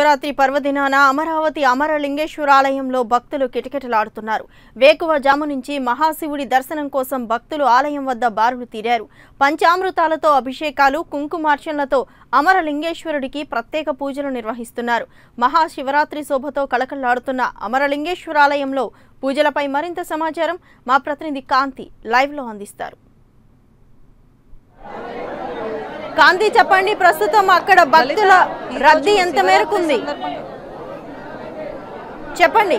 శివరాత్రి పర్వదినాన అమరావతి అమరలింగేశ్వరాలయంలో భక్తులు కిటకిటలాడుతున్నారు వేకువ జాము నుంచి మహాశివుడి దర్శనం కోసం భక్తులు ఆలయం వద్ద బారులు తీరారు పంచామృతాలతో అభిషేకాలు కుంకుమార్చనలతో అమరలింగేశ్వరుడికి ప్రత్యేక పూజలు నిర్వహిస్తున్నారు మహాశివరాత్రి శోభతో కళకళలాడుతున్న అమరలింగేశ్వరాలయంలో పూజలపై మరింత సమాచారం మా ప్రతినిధి కాంతి లైవ్లో అందిస్తారు కాంతి చెప్పండి ప్రస్తుతం అక్కడ భక్తుల రద్దీ ఎంత మేరకు ఉంది చెప్పండి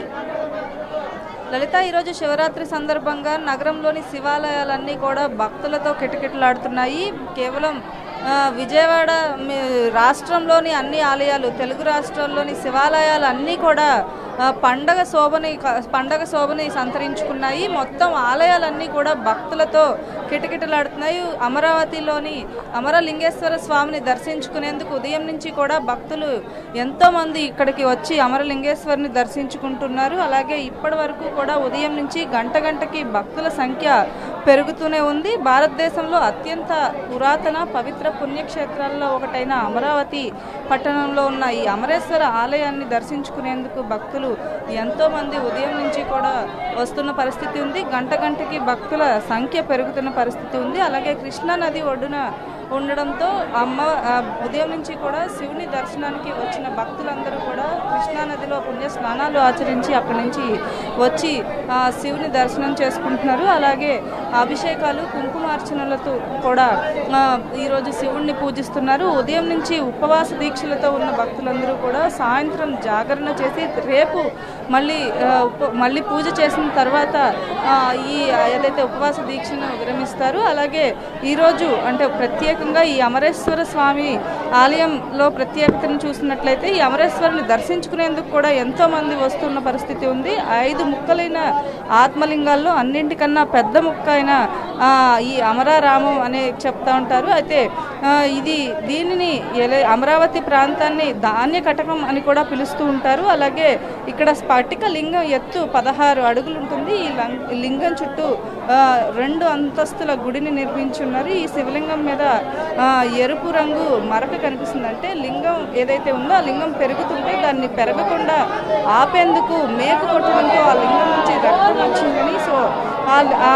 లలిత ఈరోజు శివరాత్రి సందర్భంగా నగరంలోని శివాలయాలన్నీ కూడా భక్తులతో కిటకిటలాడుతున్నాయి కేవలం ఆ, విజయవాడ మీ రాష్ట్రంలోని అన్ని ఆలయాలు తెలుగు రాష్ట్రాల్లోని శివాలయాలు అన్నీ కూడా ఆ, పండగ శోభని క- పండగ శోభని సంతరించుకున్నాయి మొత్తం ఆలయాలన్నీ కూడా భక్తులతో కిటకిటలాడుతున్నాయి అమరావతిలోని అమరలింగేశ్వర స్వామిని దర్శించుకునేందుకు ఉదయం నుంచి కూడా భక్తులు ఎంతో మంది ఇక్కడికి వచ్చి అమరలింగేశ్వరిని దర్శించుకుంటున్నారు అలాగే ఇప్పటి వరకు కూడా ఉదయం నుంచి గంట గంటకి భక్తుల సంఖ్య పెరుగుతూనే ఉంది భారతదేశంలో అత్యంత పురాతన పవిత్ర పుణ్యక్షేత్రాల్లో ఒకటైన అమరావతి పట్టణంలో ఉన్న ఈ అమరేశ్వర ఆలయాన్ని దర్శించుకునేందుకు భక్తులు ఎంతో మంది ఉదయం నుంచి కూడా వస్తున్న పరిస్థితి ఉంది గంట గంటకి భక్తుల సంఖ్య పెరుగుతున్న పరిస్థితి ఉంది అలాగే కృష్ణా నది ఒడ్డున ఉండడంతో అమ్మ ఆ, ఉదయం నుంచి కూడా శివుని దర్శనానికి వచ్చిన భక్తులందరూ కూడా కృష్ణా నదిలో పుణ్య స్నానాలు ఆచరించి అక్కడి నుంచి వచ్చి ఆ, శివుని దర్శనం చేసుకుంటున్నారు అలాగే అభిషేకాలు కుంకుమార్చనలతో కూడా ఆ, ఈరోజు శివుణ్ణి పూజిస్తున్నారు ఉదయం నుంచి ఉపవాస దీక్షలతో ఉన్న భక్తులందరూ కూడా సాయంత్రం జాగరణ చేసి రేపు మళ్ళీ ఆ, ఉప- మళ్ళీ పూజ చేసిన తర్వాత ఆ, ఈ ఏదైతే ఉపవాస దీక్షను విరమిస్తారు అలాగే ఈరోజు అంటే ప్రత్యేకంగా ఈ అమరేశ్వర స్వామి ఆలయంలో ప్రత్యేకతను చూసినట్లయితే ఈ అమరేశ్వరుని దర్శించుకునేందుకు కూడా ఎంతో మంది వస్తున్న పరిస్థితి ఉంది ఐదు ముక్కలైన ఆత్మలింగాల్లో అన్నింటికన్నా పెద్ద ముక్క అయిన ఆ, ఈ అమరారామం అనే చెప్తా ఉంటారు అయితే ఆ, ఇది దీనిని ఎల- అమరావతి ప్రాంతాన్ని ధాన్య కటకం అని కూడా పిలుస్తూ ఉంటారు అలాగే ఇక్కడ స్ఫటిక లింగం ఎత్తు పదహారు అడుగులు ఉంటుంది ఈ లం- లింగం చుట్టూ ఆ, రెండు అంతస్తుల గుడిని నిర్మించున్నారు ఈ శివలింగం మీద ఆ, ఎరుపు రంగు మరక కనిపిస్తుంది అంటే లింగం ఏదైతే ఉందో ఆ లింగం పెరుగుతుంటే దాన్ని పెరగకుండా ఆపేందుకు మేకు కొట్టడంతో ఆ లింగం నుంచి రక్తం వచ్చిందని సో ఆ- ఆ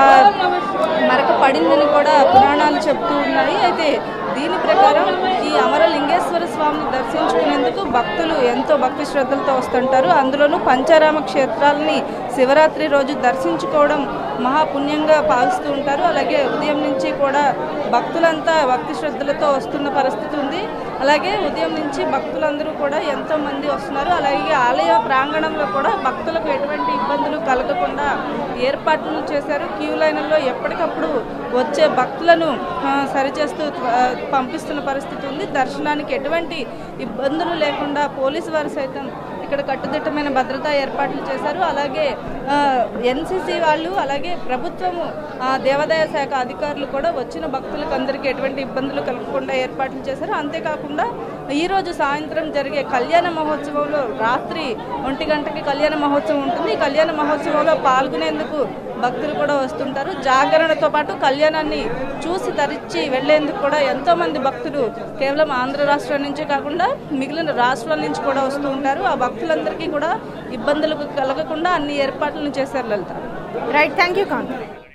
మరక పడిందని కూడా పురాణాలు చెప్తూ ఉన్నాయి అయితే దీని ప్రకారం ఈ అమరలింగేశ్వర స్వామిని దర్శించుకునేందుకు భక్తులు ఎంతో భక్తి శ్రద్ధలతో వస్తుంటారు అందులోనూ పంచారామ క్షేత్రాలని శివరాత్రి రోజు దర్శించుకోవడం మహాపుణ్యంగా భావిస్తూ ఉంటారు అలాగే ఉదయం నుంచి కూడా భక్తులంతా భక్తి శ్రద్ధలతో వస్తున్న పరిస్థితి ఉంది అలాగే ఉదయం నుంచి భక్తులందరూ కూడా ఎంతో మంది వస్తున్నారు అలాగే ఆలయ ప్రాంగణంలో కూడా భక్తులకు ఎటువంటి ఇబ్బందులు కలగకుండా ఏర్పాట్లు చేశారు క్యూ లైన్లలో ఎప్పటికప్పుడు వచ్చే భక్తులను ఆ, సరిచేస్తూ ఆ, పంపిస్తున్న పరిస్థితి ఉంది దర్శనానికి ఎటువంటి ఇబ్బందులు లేకుండా పోలీసు వారు సైతం ఇక్కడ కట్టుదిట్టమైన భద్రతా ఏర్పాట్లు చేశారు అలాగే ఎన్సీసీ వాళ్ళు అలాగే ప్రభుత్వము ఆ, దేవాదాయ శాఖ అధికారులు కూడా వచ్చిన భక్తులకు అందరికీ ఎటువంటి ఇబ్బందులు కలగకుండా ఏర్పాట్లు చేశారు అంతేకాకుండా ఈరోజు సాయంత్రం జరిగే కళ్యాణ మహోత్సవంలో రాత్రి ఒంటి గంటకి కళ్యాణ మహోత్సవం ఉంటుంది ఈ కళ్యాణ మహోత్సవంలో పాల్గొనేందుకు భక్తులు కూడా వస్తుంటారు జాగరణతో పాటు కళ్యాణాన్ని చూసి తరిచి వెళ్లేందుకు కూడా ఎంతో మంది భక్తులు కేవలం ఆంధ్ర రాష్ట్రం నుంచే కాకుండా మిగిలిన రాష్ట్రాల నుంచి కూడా వస్తూ ఉంటారు ఆ భక్తులందరికీ కూడా ఇబ్బందులు కలగకుండా అన్ని ఏర్పాట్లను చేశారు Lalitha right thank you Kanthi